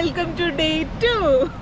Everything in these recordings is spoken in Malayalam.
Welcome to day two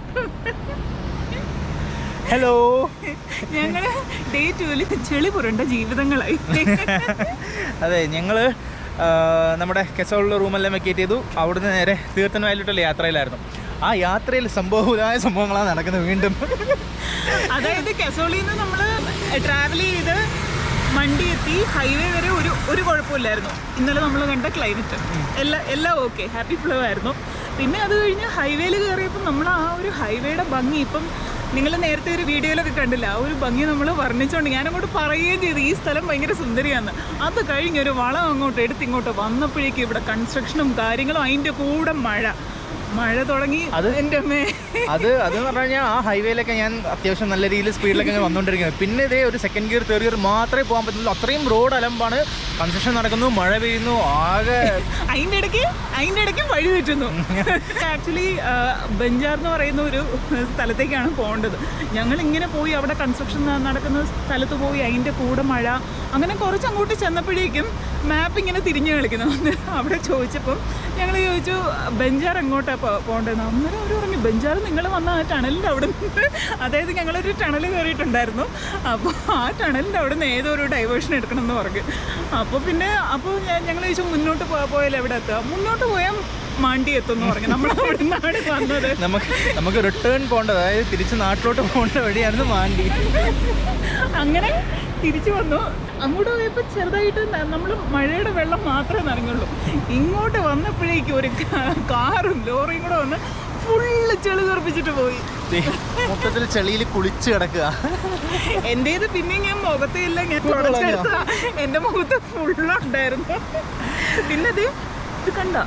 hello ഞങ്ങള് ഡേ ടുവിൽ ചെളി പുരണ്ട ജീവിതങ്ങളായി അതെ ഞങ്ങൾ നമ്മുടെ കെസോളിലെ റൂമെല്ലാം വെക്കേറ്റ് ചെയ്തു അവിടുന്ന് നേരെ തീർത്ഥൻ വയലിട്ടുള്ള യാത്രയിലായിരുന്നു ആ യാത്രയിൽ സംഭവമായ സംഭവങ്ങളാണ് നടക്കുന്നത് വീണ്ടും അതായത് കെസോളിന്ന് നമ്മള് ട്രാവൽ ചെയ്ത് മണ്ടി എത്തി ഹൈവേ വരെ ഒരു ഒരു കുഴപ്പമില്ലായിരുന്നു ഇന്നലെ നമ്മൾ കണ്ട ക്ലൈമറ്റ് എല്ലാം എല്ലാം ഓക്കെ ഹാപ്പി ഫ്ലോ ആയിരുന്നു പിന്നെ അത് കഴിഞ്ഞ് ഹൈവേയിൽ കയറിയപ്പോൾ നമ്മൾ ആ ഒരു ഹൈവേയുടെ ഭംഗി ഇപ്പം നിങ്ങൾ നേരത്തെ ഒരു വീഡിയോയിലൊക്കെ കണ്ടില്ല ആ ഒരു ഭംഗി നമ്മൾ വർണ്ണിച്ചുകൊണ്ട് ഞാനങ്ങോട്ട് പറയുകയും ചെയ്തു ഈ സ്ഥലം ഭയങ്കര സുന്ദരിയാണ് അത് കഴിഞ്ഞ് ഒരു വളം അങ്ങോട്ട് എടുത്ത് ഇങ്ങോട്ട് വന്നപ്പോഴേക്കും ഇവിടെ കൺസ്ട്രക്ഷനും കാര്യങ്ങളും അതിൻ്റെ കൂടെ മഴ മഴ തുടങ്ങി അത് എൻ്റെ അമ്മേ അത് അതെന്ന് പറഞ്ഞു കഴിഞ്ഞാൽ ആ ഹൈവേയിലൊക്കെ ഞാൻ അത്യാവശ്യം നല്ല രീതിയിൽ സ്പീഡിലൊക്കെ ഞാൻ വന്നുകൊണ്ടിരിക്കുന്നത് പിന്നെ ഇതേ ഒരു സെക്കൻഡ് ഗിയർ തേർഡ് ഗിയർ മാത്രമേ പോകാൻ പറ്റുള്ളൂ അത്രയും റോഡ് അലമ്പാണ് കൺസ്ട്രക്ഷൻ നടക്കുന്നു മഴ പെയ്യുന്നു ആകെ അതിന്റെ ഇടയ്ക്ക് അതിന്റെ ഇടയ്ക്ക് വഴി തെറ്റുന്നു ആക്ച്വലി ബെഞ്ചാർ എന്ന് പറയുന്ന ഒരു സ്ഥലത്തേക്കാണ് പോകേണ്ടത് ഞങ്ങൾ ഇങ്ങനെ പോയി അവിടെ കൺസ്ട്രക്ഷൻ നടക്കുന്ന സ്ഥലത്ത് പോയി അതിന്റെ കൂടെ മഴ അങ്ങനെ കുറച്ച് അങ്ങോട്ട് ചെന്നപ്പോഴേക്കും മാപ്പ് ഇങ്ങനെ തിരിഞ്ഞു കളിക്കുന്നു അവിടെ ചോദിച്ചപ്പം ഞങ്ങൾ ചോദിച്ചു ബെഞ്ചാർ എങ്ങോട്ടാണ് പോകേണ്ടത് അന്നേരം അവർ പറഞ്ഞു ബെഞ്ചാർ നിങ്ങൾ വന്ന ആ ടണലിൻ്റെ അവിടെ നിന്ന് അതായത് ഞങ്ങളൊരു ടണൽ കയറിയിട്ടുണ്ടായിരുന്നു അപ്പോൾ ആ ടണലിൻ്റെ അവിടെ നിന്ന് ഏതോ ഒരു ഡൈവേർഷൻ എടുക്കണം എന്ന് പറഞ്ഞു അപ്പോൾ പിന്നെ അപ്പോൾ ഞങ്ങൾ ചോദിച്ചു മുന്നോട്ട് പോ- പോയാൽ എവിടെ എത്തുക മുന്നോട്ട് പോയാൽ മാണ്ടി എത്തും എന്ന് പറഞ്ഞു നമ്മൾ അവിടെ നിന്നാണ് വന്നത് നമുക്ക് നമുക്ക് റിട്ടേൺ പോകേണ്ടത് അതായത് തിരിച്ച് നാട്ടിലോട്ട് പോകേണ്ട വഴിയായിരുന്നു മാണ്ടി അങ്ങനെ തിരിച്ചു വന്നു അങ്ങോട്ട് പോയപ്പോൾ ചെറുതായിട്ട് നമ്മൾ മഴയുടെ വെള്ളം മാത്രമേ നനഞ്ഞുള്ളൂ ഇങ്ങോട്ട് വന്നപ്പോഴേക്കും ഒരു കാ- കാറും ലോറിയും കൂടെ വന്ന് ഫുള്ള് ചെളി തെറിപ്പിച്ചിട്ട് പോയി മൊത്തത്തിൽ ചെളിയിൽ കുളിച്ച് കിടക്കുക എൻ്റേത് പിന്നെ ഞാൻ മുഖത്തില്ല ഞാൻ Full തുടച്ചെടുത്ത എൻ്റെ മുഖത്ത് ഫുള്ളുണ്ടായിരുന്നു പിന്നെ ഇത് ഇത് കണ്ട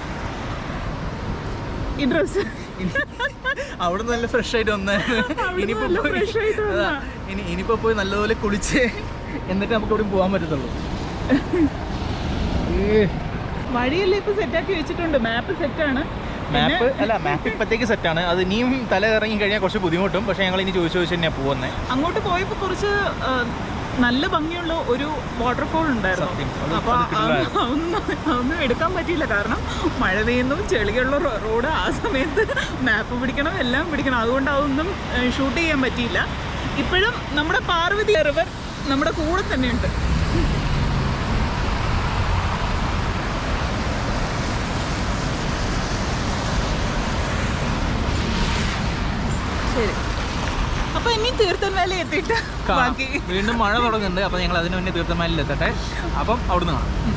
ഈ ഡ്രസ്സ് അവിടെ നല്ല ഫ്രഷ് ആയിട്ട് വന്നായിരുന്നു അവിടുന്ന് ഇനിയിപ്പോ നല്ല പോയി- fresh ആയിട്ട് വന്നാ. അതാ, ഇനി ഇനിയിപ്പോ പോയി നല്ലപോലെ കുളിച്ച് എന്നിട്ട് നമുക്ക് ഇവിടെ പോകാൻ പറ്റത്തുള്ളൂ വഴിയെല്ലാം ഇപ്പൊ സെറ്റാക്കി വെച്ചിട്ടുണ്ട് മാപ്പ് സെറ്റാണ് മാപ്പ് അല്ല മാപ്പ് ഇപ്പത്തേക്ക് സെറ്റാണ് അത് ഇനിയും തല ഇറങ്ങി കഴിഞ്ഞാൽ കുറച്ച് ബുദ്ധിമുട്ടും പക്ഷേ ഞങ്ങൾ ഇനി ചോദിച്ചു ചോദിച്ചു തന്നെയാണ് പോകുന്നത് അങ്ങോട്ട് പോയപ്പോൾ കുറച്ച് ആ, നല്ല ഭംഗിയുള്ള ഒരു വാട്ടർഫോൾ ഉണ്ടായിരുന്നു സത്യം. അത് അപ്പോൾ അത് കിടിലമായിരുന്നു. അതൊന്നും അതൊന്നും എടുക്കാൻ പറ്റിയില്ല കാരണം മഴ പെയ്യുന്നു ചെളിയുള്ള റോ- റോഡ് ആ സമയത്ത് മാപ്പ് പിടിക്കണം എല്ലാം പിടിക്കണം അതുകൊണ്ട് അതൊന്നും ഷൂട്ട് ചെയ്യാൻ പറ്റിയില്ല ഇപ്പോഴും നമ്മുടെ പാർവതി റിവർ നമ്മുടെ കൂടെ തന്നെയുണ്ട് ശരി അപ്പൊ ഇനി തീർത്ഥൻ വേല എത്തിയിട്ട് ബാക്കി വീണ്ടും മഴ തുടങ്ങുന്നുണ്ട് അപ്പോൾ ഞങ്ങൾ അതിന് മുന്നേ തീർത്ഥമാലിൽ എത്തട്ടെ അപ്പം അവിടുന്ന് കാണാം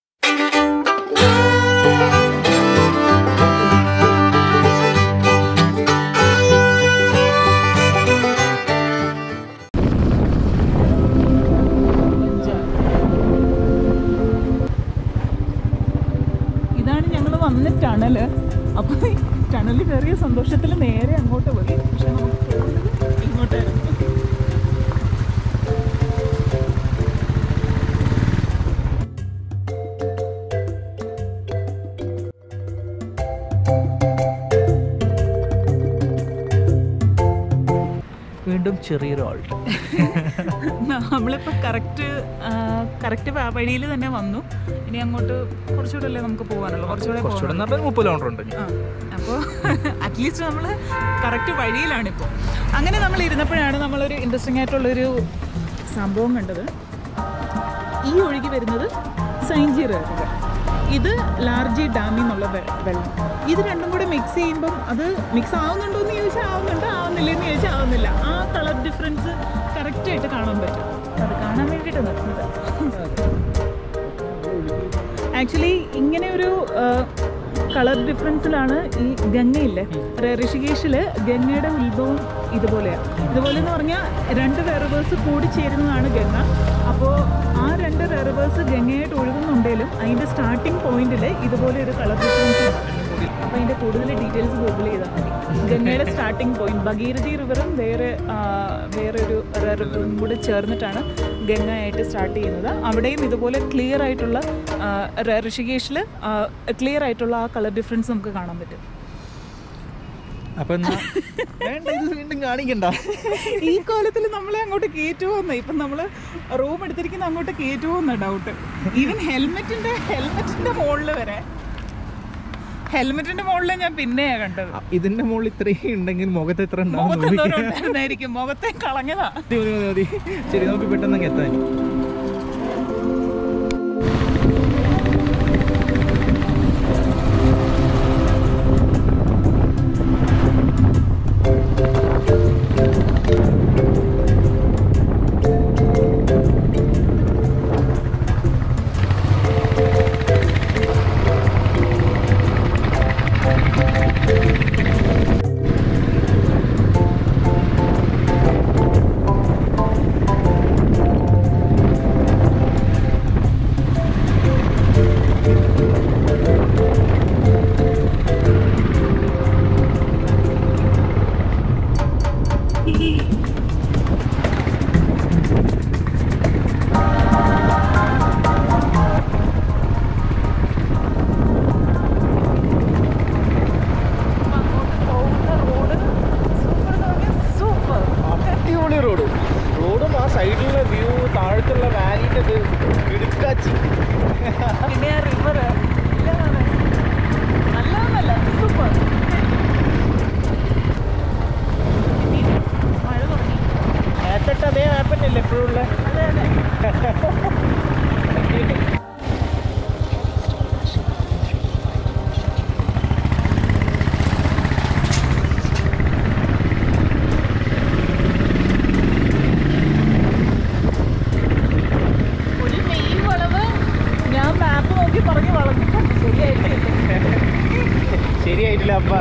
ഇതാണ് ഞങ്ങൾ വന്ന ടണല് അപ്പൊ ടണലിൽ കയറിയ സന്തോഷത്തിൽ നേരെ അങ്ങോട്ട് പോയി പക്ഷെ നമുക്ക് പോകുന്നത് ഇങ്ങോട്ടായിരുന്നു വീണ്ടും ചെറിയൊരു ഓൾട്ട് നമ്മളിപ്പോൾ കറക്റ്റ് കറക്റ്റ് വഴിയിൽ തന്നെ വന്നു ഇനി അങ്ങോട്ട് കുറച്ചുകൂടെ അല്ലേ നമുക്ക് പോകാനുള്ളൂ കുറച്ചുകൂടെ കുറച്ചുകൂടെ പോകണം. എന്ന് പറഞ്ഞാൽ മുപ്പത് കിലോമീറ്റർ ഉണ്ട് ആ അപ്പോൾ അറ്റ്ലീസ്റ്റ് നമ്മൾ കറക്റ്റ് വഴിയിലാണിപ്പോൾ അങ്ങനെ നമ്മൾ ഇരുന്നപ്പോഴാണ് നമ്മളൊരു ഇൻട്രസ്റ്റിംഗ് ആയിട്ടുള്ളൊരു സംഭവം കണ്ടത് ഈ ഒഴുകി വരുന്നത് സൈൻജി റിവർ ഇത് ലാർജി ഡാമിൽ നിന്നുള്ള വെ- വെള്ളം ഇത് രണ്ടും കൂടെ മിക്സ് ചെയ്യുമ്പം അത് മിക്സ് ആവുന്നുണ്ടോ എന്ന് ചോദിച്ചാൽ ആവുന്നുണ്ട് ആവുന്നില്ല എന്ന് ചോദിച്ചാൽ ആവുന്നില്ല ആ കളർ ഡിഫറൻസ് കറക്റ്റായിട്ട് കാണാൻ പറ്റും അത് കാണാൻ വേണ്ടിയിട്ട് നിർത്തുന്നത് ആക്ച്വലി ഇങ്ങനെ ഒരു കളർ ഡിഫറൻസിലാണ് ഈ ഗംഗയില്ലേ ര- ഋഷികേശില് ഗംഗയുടെ ഉത്ഭവം ഇതുപോലെയാണ് ഇതുപോലെ എന്ന് പറഞ്ഞാൽ രണ്ട് റിവേഴ്സ് കൂടി ചേരുന്നതാണ് ഗംഗ അപ്പോൾ ആ രണ്ട് റിവേഴ്സ് ഗംഗയായിട്ട് ഒഴുകുന്നുണ്ടെങ്കിലും അതിൻ്റെ സ്റ്റാർട്ടിംഗ് പോയിന്റിൽ ഇതുപോലെ ഒരു കളർ ഡിഫറൻസ് ഉണ്ട് അപ്പോൾ അതിൻ്റെ കൂടുതൽ ഡീറ്റെയിൽസ് ഗൂഗിൾ ചെയ്താൽ മതി ഗംഗയുടെ സ്റ്റാർട്ടിംഗ് പോയിന്റ് ഭഗീരഥി റിവറും വേറെ ആ, വേറൊരു റിവറും കൂടെ ചേർന്നിട്ടാണ് ഗംഗയായിട്ട് സ്റ്റാർട്ട് ചെയ്യുന്നത് അവിടെയും ഇതുപോലെ ക്ലിയർ ആയിട്ടുള്ള ആ, ര- ഋഷികേശിൽ ക്ലിയർ ആയിട്ടുള്ള ആ കളർ ഡിഫറൻസ് നമുക്ക് കാണാൻ പറ്റും അപ്പൊ എന്നാ വേണ്ട ഇത് വീണ്ടും കാണിക്കണ്ട ഈ കോലത്തിൽ നമ്മളെ അങ്ങോട്ട് കയറ്റുമോന്ന് ഇപ്പം നമ്മൾ റൂം എടുത്തിരിക്കുന്ന അങ്ങോട്ട് കയറ്റുമോന്ന ഡൗട്ട് ഈവൻ ഹെൽമെറ്റിന്റെ ഹെൽമെറ്റിന്റെ മുകളിൽ വരെ ഹെൽമെറ്റിന്റെ മുകളിൽ ഞാൻ പിന്നെയാ കണ്ടത് അ- ഇതിന്റെ മുകളിൽ ഇത്രയും ഉണ്ടെങ്കിൽ മുഖത്ത് എത്ര ഉണ്ടാവും മുഖത്ത് എന്തോരം ഉണ്ടായിരുന്നായിരിക്കും മുഖത്തെ കളഞ്ഞതാ മതി മതി മതി മതി ശരി നമുക്ക് പെട്ടെന്ന് അങ്ങ് എത്താൻ സൂപ്പർ അടിപൊളി റോഡ് റോഡും ആ സൈഡിലുള്ള വ്യൂ താഴത്തുള്ള വാലിൻ്റെ ഇടുക്കാച്ചി പിന്നെ ആ റിവർ നല്ലതല്ല സൂപ്പർ മഴ തുടങ്ങി നേരത്തെ അതേ ആപ്പന്നല്ലേ എപ്പോഴും ഉള്ള അതെ അതെ ഒരു മെയിൻ വളവ് ഞാൻ മാപ്പ് നോക്കി പറഞ്ഞ് വളഞ്ഞിട്ടുണ്ട് ശരിയായിട്ടില്ല ശരിയായിട്ടില്ല അപ്പ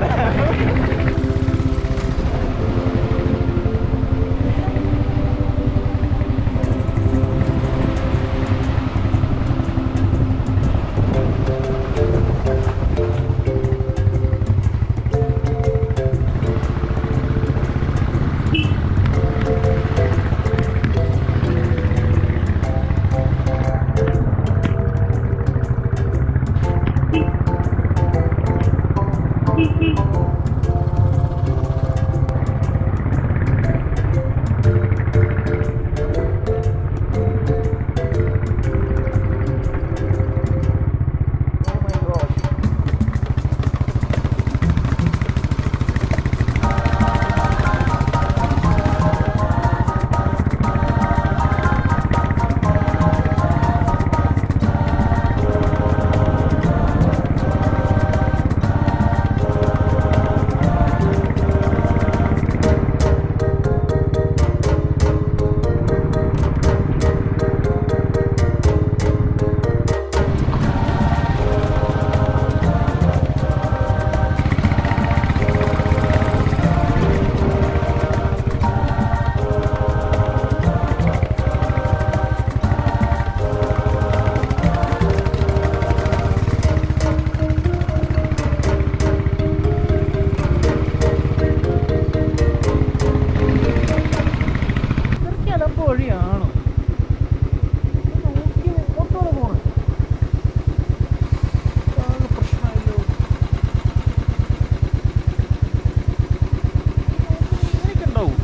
ഇത്രയ്ക്ക് അലമ്പ് വഴിയാണോ നോക്കി മുമ്പോട്ടോടെ പോണേ ആകെ പ്രശ്നമായല്ലോ ഇങ്ങനെയൊക്കെ ഉണ്ടാവും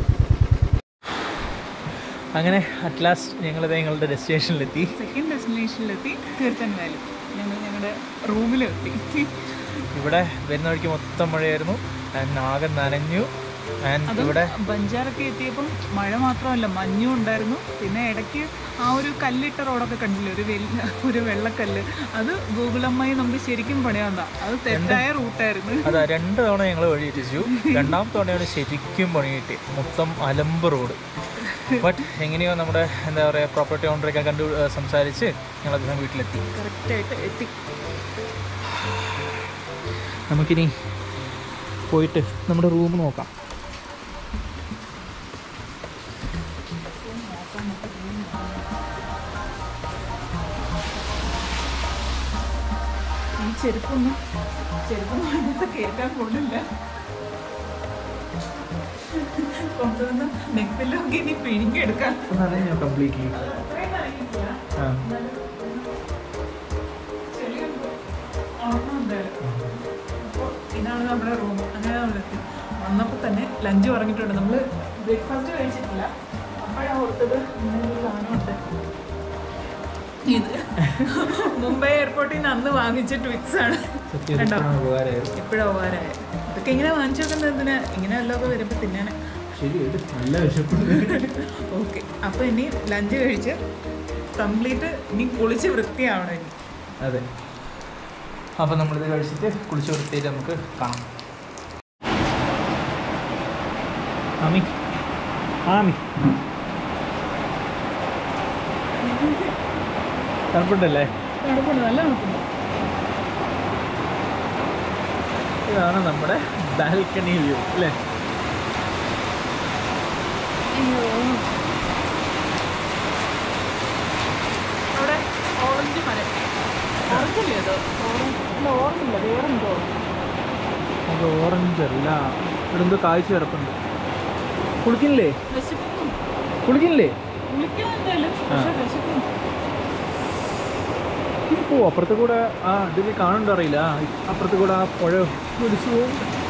അങ്ങനെ അറ്റ് ലാസ്റ്റ് ഞങ്ങളിത് ഞങ്ങളുടെ ഡെസ്റ്റിനേഷനിലെത്തി സെക്കൻഡ് ഡെസ്റ്റിനേഷനിലെത്തി തീർത്ഥൻ വാലി ഞങ്ങൾ ഞങ്ങളുടെ റൂമിലെത്തി ഇവിടെ വരുന്ന വഴിക്ക് മൊത്തം മഴയായിരുന്നു ആൻഡ് ആകെ നനഞ്ഞു ആൻഡ് അതും ഇവിടെ ബഞ്ചാറൊക്കെ എത്തിയപ്പം മഴ മാത്രമല്ല മഞ്ഞും ഉണ്ടായിരുന്നു പിന്നെ ഇടയ്ക്ക് ആ ഒരു കല്ലിട്ട റോഡൊക്കെ കണ്ടില്ലേ ഒരു വെല്ല ഒരു വെള്ളക്കല്ല് അത് ഗൂഗിളമ്മായി നമുക്ക് ശരിക്കും പണിയാന്താ അത് തെറ്റായ റൂട്ടായിരുന്നു അതാ രണ്ട് തവണ ഞങ്ങൾ വഴി തെറ്റിച്ചു രണ്ടാമത്തെ തവണയാണ് ശരിക്കും പണി കിട്ടി മൊത്തം അലമ്പ് റോഡ് ബട്ട് എങ്ങനെയോ നമ്മുടെ എന്താ പറയുക പ്രോപ്പർട്ടി ഓണറൊക്കെ കണ്ടു ഏർ സംസാരിച്ച് ഞങ്ങൾ അദ്ദേഹം വീട്ടിലെത്തി കറക്റ്റായിട്ട് എത്തി നമുക്കിനി പോയിട്ട് നമ്മുടെ റൂം നോക്കാം ഈ ചെരുപ്പൊന്നും ചെരുപ്പൊന്നും അതിനകത്ത് കേൾക്കാൻ കൊള്ളില്ല കൊണ്ടുവന്ന് നെക്കിലൊക്കെ ഇനി പിഴിഞ്ഞെടുക്കാൻ നനഞ്ഞോ കംപ്ലീറ്റ്ലി അത്രയും നനഞ്ഞിട്ടില്ല. ആ ചെളിയുണ്ട്. ഉണക്കം എന്തായാലും. അപ്പോൾ ഇതാണ് നമ്മുടെ റൂം അങ്ങനെ നമ്മളെത്തി വന്നപ്പോൾ തന്നെ ലഞ്ച് പറഞ്ഞിട്ടുണ്ട് നമ്മൾ ബ്രേക്ക്ഫാസ്റ്റ് കഴിച്ചിട്ടില്ല അപ്പോഴാണ് ഓർത്തത് ഇങ്ങനെ ഒരു സാധനമുണ്ട് ഇത് മുംബൈ എയർപോർട്ടിൽ നിന്ന് അന്ന് വാങ്ങിച്ച ട്വിക്സ് ആണ് കണ്ടോ? ഉപകാരമായിരുന്നു എപ്പോഴും ഉപകാരമായ ഇതൊക്കെ ഇങ്ങനെ വാങ്ങിച്ചു വെക്കുന്നത് എന്തിനാ ഇങ്ങനെ വല്ലതൊക്കെ വരുമ്പോൾ തിന്നാൻ ശരി ഇത് നല്ല വിശപ്പുണ്ട് ഓക്കെ അപ്പോൾ ഇനി ലഞ്ച് കഴിച്ച് കംപ്ലീറ്റ് ഇനി കുളിച്ച് വൃത്തിയാവണം ഇനി അതെ അപ്പം നമ്മളിത് കഴിച്ചിട്ട് കുളിച്ച് വൃത്തിയായിട്ട് നമുക്ക് കാണാം ആമി ആമി തണുപ്പുണ്ടല്ലേ തണുപ്പുണ്ട് നല്ല തണുപ്പുണ്ട് ഇതാണ് നമ്മുടെ ബാൽക്കണി വ്യൂ അല്ലേ അയ്യോ അവിടെ ഓറഞ്ച് മരം ഓറഞ്ച് അല്ലേ അത് ഓറഞ്ച് അല്ല ഓറഞ്ച് ഇല്ല വേറെ എന്തോ അത് ഓറഞ്ച് അല്ല ഇവിടെ എന്തോ കാഴ്ച കിടപ്പുണ്ട് കുളിക്കില്ലേ വിശക്കും കുളിക്കില്ലേ കുളിക്കണം എന്തായാലും പക്ഷെ വിശക്കും ഓ അപ്പുറത്ത് കൂടെ ആ ഇതിൽ കാണുന്നുണ്ടോ അറിയില്ല ആ, അപ്പുറത്ത് കൂടെ ആ പുഴ ഒലിച്ചു പോകും